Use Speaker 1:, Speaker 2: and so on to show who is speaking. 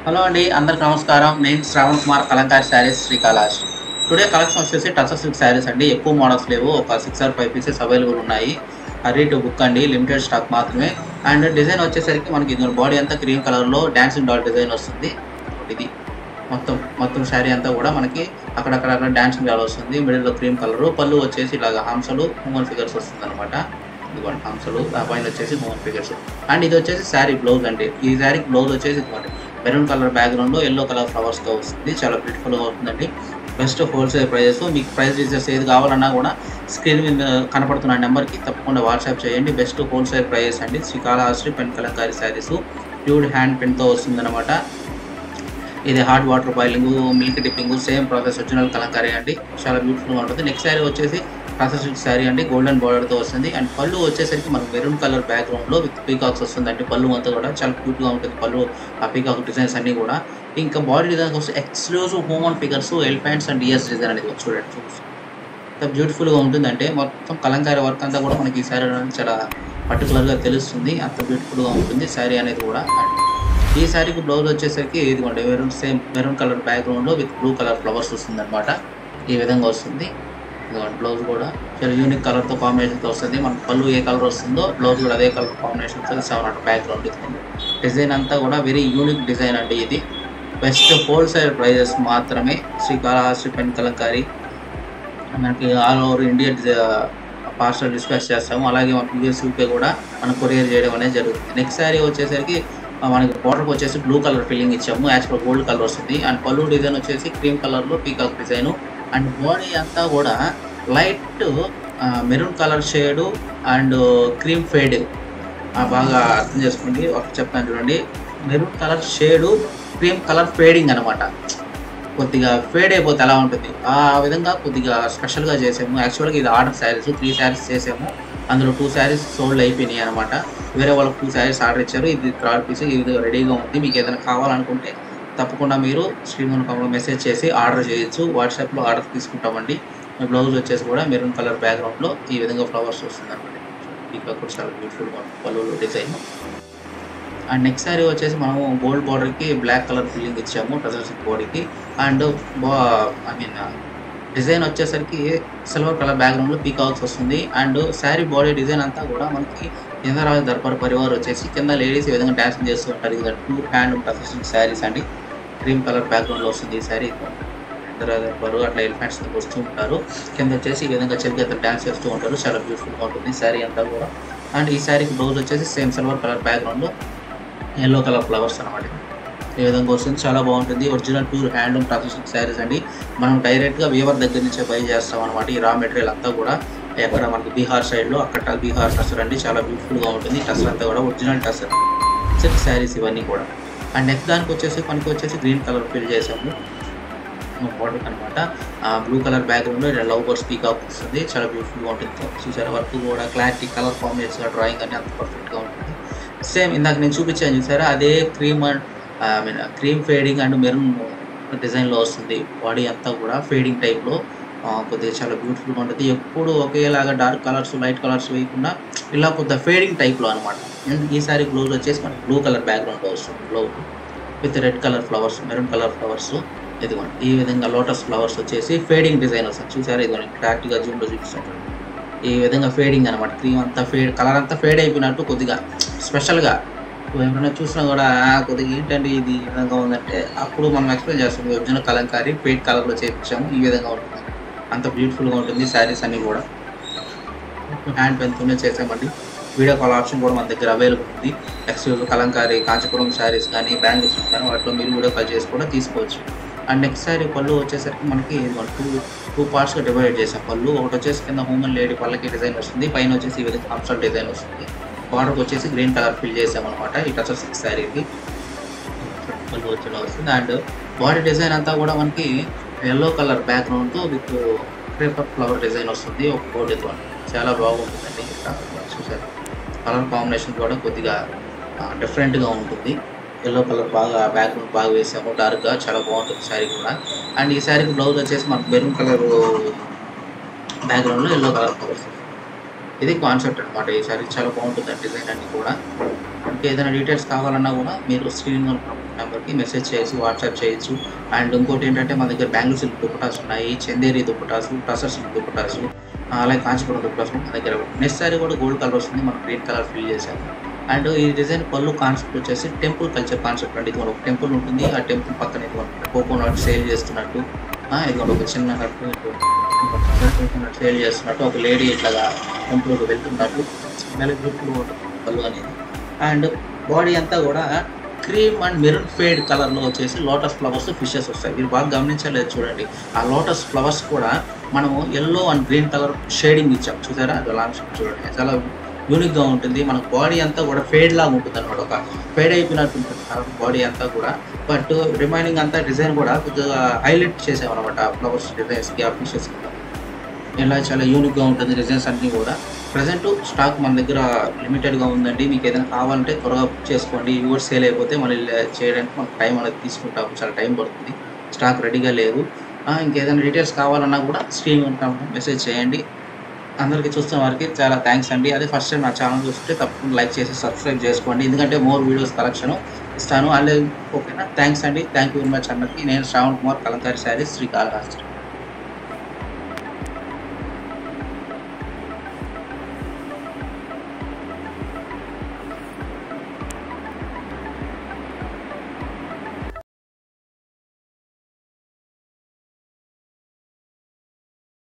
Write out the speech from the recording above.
Speaker 1: hello అండి అందరికి నమస్కారం నేను Shravan Kumar Kalamkari sarees Srikalahasti today collection వచ్చేసి టచ్ సిల్క్ శారీస్ అండి ఎక్కువ మోడల్స్ లేవు ఒక six or five pieces available ఉన్నాయి హరీ టు బుక్ అండి లిమిటెడ్ స్టాక్ మాత్రమే అండ్ డిజైన్ వచ్చేసరికి మనకి బాడీ అంతా క్రీమ్ కలర్లో డాన్సింగ్ డాల్ డిజైన్ వస్తుంది ఇది మొత్తం మొత్తం శారీ అంతా కూడా మనకి అక్కడక్కడ డాన్సింగ్ డాల్ వస్తుంది మిడిల్లో క్రీమ్ కలర్ పళ్ళు వచ్చేసి ఇలాగ హంసలు హ్యూమన్ ఫిగర్స్ వస్తుంది అనమాట ఇదిగోండి హంసలు ఆ పైన వచ్చేసి హ్యూమన్ ఫిగర్స్ అండ్ ఇది వచ్చేసి శారీ బ్లౌజ్ అండి ఈ శారీ బ్లౌజ్ వచ్చేసి ఇదిగోండి మెరూన్ కలర్ బ్యాక్గ్రౌండ్ లో ఎల్లో కలర్ ఫ్లవర్స్ తో వస్తుంది చాలా బ్యూటిఫుల్ గా ఉంటుందండి బెస్ట్ హోల్సేల్ ప్రైజెస్ మీకు ప్రైస్ డీటెయిల్స్ ఏది కావాలన్నా కూడా స్క్రీన్ మీద కనపడుతున్న నెంబర్కి తప్పకుండా వాట్సాప్ చేయండి బెస్ట్ హోల్సేల్ ప్రైజెస్ అండి Srikalahasti pen Kalamkari sarees pure hand పెన్తో వస్తుందన్నమాట ఇది hot water boiling milk dipping same process original Kalamkari అండి చాలా బ్యూటిఫుల్గా ఉంటుంది నెక్స్ట్ శారీ వచ్చేసి ప్రాసెస్ శారీ అండి గోల్డెన్ బార్డర్తో వస్తుంది అండ్ పళ్ళు వచ్చేసరికి మనకు మెరూన్ కలర్ బ్యాక్గ్రౌండ్లో విత్ పీకాక్స్ వస్తుంది అంటే పళ్ళు అంతా కూడా చాలా క్యూట్గా ఉంటుంది పళ్ళు ఆ పీకాక్ డిజైన్స్ అన్నీ కూడా ఇంకా బాడీ డిజైన్ వస్తే exclusive human figures elephants and years design అనేది చూడండి చూసి ఎంత బ్యూటిఫుల్గా ఉంటుంది అంటే మొత్తం కలంకారీ వర్క్ అంతా కూడా మనకి ఈ శారీ అనేది చాలా పర్టికులర్గా తెలుస్తుంది అంత బ్యూటిఫుల్గా ఉంటుంది శారీ అనేది కూడా అండ్ ఈ శారీకి బ్లౌజ్ వచ్చేసరికి ఇదిగోండి మెరూన్ సేమ్ మెరూన్ కలర్ బ్యాక్గ్రౌండ్లో విత్ బ్లూ కలర్ ఫ్లవర్స్ వస్తుంది అనమాట ఈ విధంగా వస్తుంది ఇదిగోండి బ్లౌజ్ కూడా చాలా యూనిక్ కలర్తో కాంబినేషన్తో వస్తుంది మన పళ్ళు ఏ కలర్ వస్తుందో బ్లౌజ్ కూడా అదే కలర్ కాంబినేషన్ వస్తుంది సెవెన్ హండ్రెడ్ బ్యాక్గ్రౌండ్ ఇస్తుంది డిజైన్ అంతా కూడా వెరీ యూనిక్ డిజైన్ అండి ఇది బెస్ట్ హోల్సేల్ ప్రైజెస్ మాత్రమే శ్రీకాళహస్తి పెన్ కలంకారీ మనకి all over India parcel dispatch చేస్తాము అలాగే మన యూఎస్ యూకే కూడా మనం కొరియర్ చేయడం అనేది జరుగుతుంది నెక్స్ట్ శారీ వచ్చేసరికి ఆ, మనకి బార్డర్కి వచ్చేసి బ్లూ కలర్ ఫిల్లింగ్ ఇచ్చాము యాజ్ పర్ గోల్డ్ కలర్ వస్తుంది అండ్ పళ్ళు డిజైన్ వచ్చేసి క్రీమ్ కలర్లో పీకాక్ డిజైన్ అండ్ బాడీ అంతా కూడా light maroon colour shade and cream fade బాగా అర్థం చేసుకోండి ఒక చెప్తాను చూడండి maroon colour shade cream colour fading అనమాట కొద్దిగా ఫేడ్ అయిపోతే ఎలా ఉంటుంది ఆ విధంగా కొద్దిగా స్పెషల్గా చేసాము యాక్చువల్గా ఇది ఆర్డర్ శారీస్ త్రీ శారీస్ చేసాము అందులో టూ శారీస్ సోల్డ్ అయిపోయినాయి అనమాట వేరే వాళ్ళకి టూ శారీస్ ఆర్డర్ ఇచ్చారు ఇది థర్డ్ పీస్ ఇది రెడీగా ఉంది మీకు ఏదైనా కావాలనుకుంటే తప్పకుండా మీరు శ్రీమూలకంలో మెసేజ్ చేసి ఆర్డర్ చేయొచ్చు వాట్సాప్లో ఆర్డర్ తీసుకుంటామండి బ్లౌజ్ వచ్చేసి కూడా మెరూన్ కలర్ బ్యాక్గ్రౌండ్లో ఈ విధంగా ఫ్లవర్స్ వస్తుంది అనమాట ఇంకా కూడా చాలా బ్యూటిఫుల్గా ఉంటుంది పళ్ళు డిజైన్ అండ్ నెక్స్ట్ శారీ వచ్చేసి మనము గోల్డ్ బార్డర్కి బ్లాక్ కలర్ ఫిల్లింగ్ ఇచ్చాము టజర్ సిక్ బాడీకి అండ్ బా ఐ మీన్ డిజైన్ వచ్చేసరికి సిల్వర్ కలర్ బ్యాక్గ్రౌండ్లో పీకాక్స్ వస్తుంది అండ్ శారీ బాడీ డిజైన్ అంతా కూడా మనకి ఇంద్రరాజు దర్బార్ పరివార్ వచ్చేసి కింద లేడీస్ ఈ విధంగా డాన్సింగ్ చేస్తూ ఉంటారు ఇది టూ హ్యాండ్ టజర్ శారీస్ అండి క్రీమ్ కలర్ బ్యాక్గ్రౌండ్లో వస్తుంది ఈ శారీ ఇంద్రరాజు దర్బారు అట్లా ఎలిఫెంట్స్ వస్తూ ఉంటారు కింద వచ్చేసి ఈ విధంగా చెలికైతే డాన్స్ చేస్తూ ఉంటారు చాలా బ్యూటిఫుల్గా ఉంటుంది శారీ అంతా కూడా అండ్ ఈ శారీకి బ్లౌజ్ వచ్చేసి సేమ్ సిల్వర్ కలర్ బ్యాక్గ్రౌండ్లో ఎల్లో కలర్ ఫ్లవర్స్ అనమాట ఈ విధంగా వస్తుంది చాలా బాగుంటుంది original pure hand and processing sarees అండి మనం డైరెక్ట్గా వీవర్ దగ్గర నుంచే బై చేస్తాం అనమాట ఈ రా మెటీరియల్ అంతా కూడా ఎక్కడ మనకి బీహార్ సైడ్లో అక్కడ బీహార్ టసర్ అండి చాలా బ్యూటిఫుల్గా ఉంటుంది టసర్ అంతా కూడా ఒరిజినల్ టసర్ సిల్క్ శారీస్ ఇవన్నీ కూడా అండ్ నెక్స్ట్ దానికి వచ్చేసి మనకి వచ్చేసి గ్రీన్ కలర్ ఫిల్ చేసాము బార్డర్ అనమాట బ్లూ కలర్ బ్యాక్గ్రౌండ్లో ఇలా లవ్ బర్డ్స్ పీకాక్ వస్తుంది చాలా బ్యూటిఫుల్గా ఉంటుంది చూసారా వర్క్ కూడా క్లారిటీ కలర్ కాంబినేషన్ డ్రాయింగ్ అని అంత పర్ఫెక్ట్గా ఉంటుంది సేమ్ ఇందాక నేను చూపించాను చూసారా అదే cream and I mean cream fading and maroon డిజైన్లో వస్తుంది బాడీ అంతా కూడా ఫేడింగ్ టైప్లో కొద్దిగా చాలా బ్యూటిఫుల్గా ఉంటుంది ఎప్పుడు ఒకేలాగా డార్క్ కలర్స్ లైట్ కలర్స్ వేయకుండా ఇలా కొద్దిగా ఫేడింగ్ టైప్లో అనమాట ఈసారి బ్లౌజ్ వచ్చేసి మనకి బ్లూ కలర్ బ్యాక్గ్రౌండ్లో వస్తుంది blouse with red colour flowers maroon colour flowers ఇదిగోండి ఈ విధంగా లోటస్ ఫ్లవర్స్ వచ్చేసి ఫేడింగ్ డిజైన్ వస్తుంది చూసారా ఇదిగోండి క్లారిటీగా జూమ్లో చూపిస్తాను ఈ విధంగా ఫేడింగ్ అనమాట క్రీమ్ అంతా ఫేడ్ కలర్ అంతా ఫేడ్ అయిపోయినట్టు కొద్దిగా స్పెషల్గా ఎవరైనా చూసినా కూడా "ఆ, కొద్దిగా ఏంటండి ఇది ఈ విధంగా ఉందంటే అప్పుడు మనం ఎక్స్ప్లెయిన్ చేస్తాం ఒరిజినల్ కలంకారీ ఫేడ్ కలర్లో చేయించాము ఈ విధంగా ఉంటుంది అంత బ్యూటిఫుల్గా ఉంటుంది శారీస్ అన్నీ కూడా హ్యాండ్ పెన్తోనే చేసామండి వీడియో కాల్ ఆప్షన్ కూడా మన దగ్గర అవైలబుల్ ఉంది ఎక్స్క్లూజివ్ కలంకారీ కాంచీపురం శారీస్ కానీ బ్యాంగిల్స్ కానీ వాటిలో మీరు వీడియో కాల్ చేసి కూడా తీసుకోవచ్చు అండ్ నెక్స్ట్ శారీ పళ్ళు వచ్చేసరికి మనకి టూ టూ పార్ట్స్గా డివైడ్ చేసాం పళ్ళు ఒకటి వచ్చేసి కింద హ్యూమన్ లేడీ పళ్ళకి డిజైన్ వస్తుంది పైన వచ్చేసి ఈ విధంగా హంసల్ డిజైన్ వస్తుంది బార్డర్కి వచ్చేసి గ్రీన్ కలర్ ఫిల్ చేసాం అనమాట ఈ టచ్ సిక్స్ శారీకి పళ్ళు వచ్చేలా వస్తుంది అండ్ బాడీ డిజైన్ అంతా కూడా మనకి ఎల్లో కలర్ బ్యాక్గ్రౌండ్తో విత్ పేపర్ ఫ్లవర్ డిజైన్ వస్తుంది ఒక బోర్డుతో చాలా బాగుంటుందండి ఇక్కడ చూసారు కలర్ కాంబినేషన్ కూడా కొద్దిగా డిఫరెంట్గా ఉంటుంది ఎల్లో కలర్ బాగా బ్యాక్గ్రౌండ్ బాగా వేసాము డార్క్గా చాలా బాగుంటుంది శారీ కూడా అండ్ ఈ శారీకి బ్లౌజ్ వచ్చేసి మనకు మెరూన్ కలర్ బ్యాక్గ్రౌండ్లో ఎల్లో కలర్ ఫ్లవర్స్ ఇది కాన్సెప్ట్ అనమాట ఈ శారీ చాలా బాగుంటుంది డిజైన్ అన్ని కూడా ఇంకా ఏదైనా డీటెయిల్స్ కావాలన్నా కూడా మీరు స్క్రీన్ నెంబర్కి మెసేజ్ చేయొచ్చు వాట్సాప్ చేయొచ్చు అండ్ ఇంకోటి ఏంటంటే మన దగ్గర బెంగళూరు సిల్క్ దుప్పటాస్ ఉన్నాయి చందేరి దుప్పటాసు టసర్ సిల్క్ దుప్పటాసు ఆ, అలాగే కాంచీపురం దుప్పటాసు మన దగ్గర నెక్స్ట్ సారీ కూడా గోల్డ్ కలర్ వస్తుంది మనం గ్రీన్ కలర్ ఫిల్ చేశాము అండ్ ఈ డిజైన్ పళ్ళు కాన్సెప్ట్ వచ్చేసి టెంపుల్ కల్చర్ కాన్సెప్ట్ అండి ఇది ఒక టెంపుల్ ఉంటుంది ఆ టెంపుల్ పక్కన ఇది కోకోనట్ సేల్ చేస్తున్నట్టు ఆ, ఇది ఒక చిన్న సేల్ చేస్తున్నట్టు ఒక లేడీ ఇట్లాగా టెంపుల్కి వెళ్తున్నట్టు చాలా బ్యూటిఫుల్ ఉంటుంది పళ్ళు అనేది అండ్ బాడీ అంతా కూడా క్రీమ్ అండ్ మెరూన్ ఫేడ్ కలర్లో వచ్చేసి లోటస్ ఫ్లవర్స్ ఫిషెస్ వస్తాయి మీరు బాగా గమనించలేదు చూడండి ఆ లోటస్ ఫ్లవర్స్ కూడా మనము yellow and green colour shading ఇచ్చాం చూసారా అది లాంచ్ చూడండి చాలా యూనిక్గా ఉంటుంది మనకు బాడీ అంతా కూడా ఫేడ్ లాగా ఉంటుంది అనమాట ఒక ఫేడ్ అయిపోయినట్టు ఉంటుంది బాడీ అంతా కూడా బట్ రిమైనింగ్ అంతా డిజైన్ కూడా కొద్దిగా హైలైట్ చేసాం అనమాట ఫ్లవర్స్ డిజైన్స్కి ఆ ఫిషెస్ ఇలా చాలా యూనిక్గా ఉంటుంది డిజైన్స్ అన్నీ కూడా ప్రజెంట్ స్టాక్ మన దగ్గర లిమిటెడ్గా ఉందండి మీకు ఏదైనా కావాలంటే త్వరగా బుక్ చేసుకోండి ఇవి కూడా సేల్ అయిపోతే మళ్ళీ చేయడానికి మనకు టైం అనేది తీసుకుంటాము చాలా టైం పడుతుంది స్టాక్ రెడీగా లేదు ఆ, ఇంకేదైనా డీటెయిల్స్ కావాలన్నా కూడా స్క్రీన్ ఉంటాము మెసేజ్ చేయండి అందరికీ చూస్తున్న వారికి చాలా థ్యాంక్స్ అండి అదే ఫస్ట్ టైం నా ఛానల్ చూస్తుంటే తప్పకుండా లైక్ చేసి సబ్స్క్రైబ్ చేసుకోండి ఎందుకంటే మోర్ వీడియోస్ కలెక్షన్ ఇస్తాను అలాగే ఓకేనా థ్యాంక్స్ అండి థ్యాంక్ యూ వెరీ మచ్ అందరికీ నేను శ్రావణ్ కుమార్ కలంకారి శారీ శ్రీకాళహస్తి